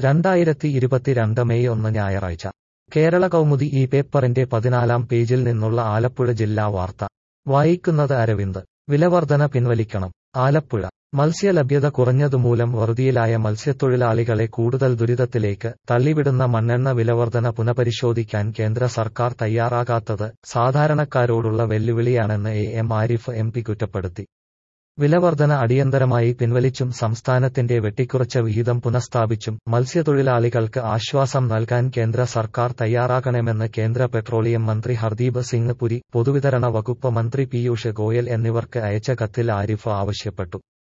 രണ്ടായിരത്തി ഇരുപത്തിരണ്ട് മെയ് ഒന്ന് ഞായറാഴ്ച കേരള കൗമുദി ഈ പേപ്പറിന്റെ പതിനാലാം പേജിൽ നിന്നുള്ള ആലപ്പുഴ ജില്ലാ വാർത്ത വായിക്കുന്നത് അരവിന്ദ് വിലവർധന പിൻവലിക്കണം ആലപ്പുഴ മത്സ്യലഭ്യത കുറഞ്ഞതുമൂലം വറുതിയിലായ മത്സ്യത്തൊഴിലാളികളെ കൂടുതൽ ദുരിതത്തിലേക്ക് തള്ളിവിടുന്ന മണ്ണെണ്ണ വിലവർധന പുനഃപരിശോധിക്കാൻ കേന്ദ്ര സർക്കാർ തയ്യാറാകാത്തത് സാധാരണക്കാരോടുള്ള വെല്ലുവിളിയാണെന്ന് A M Arif M P കുറ്റപ്പെടുത്തി വിലവർധന അടിയന്തരമായി പിൻവലിച്ചും സംസ്ഥാനത്തിന്റെ വെട്ടിക്കുറച്ച വിഹിതം പുനഃസ്ഥാപിച്ചും മത്സ്യത്തൊഴിലാളികൾക്ക് ആശ്വാസം നൽകാൻ കേന്ദ്ര സർക്കാർ തയ്യാറാകണമെന്ന് കേന്ദ്ര പെട്രോളിയം മന്ത്രി ഹർദീപ് സിംഗ് പുരി പൊതുവിതരണ വകുപ്പ് മന്ത്രി പീയൂഷ് ഗോയൽ എന്നിവർക്ക് അയച്ച കത്തിൽ ആരിഫ് ആവശ്യപ്പെട്ടു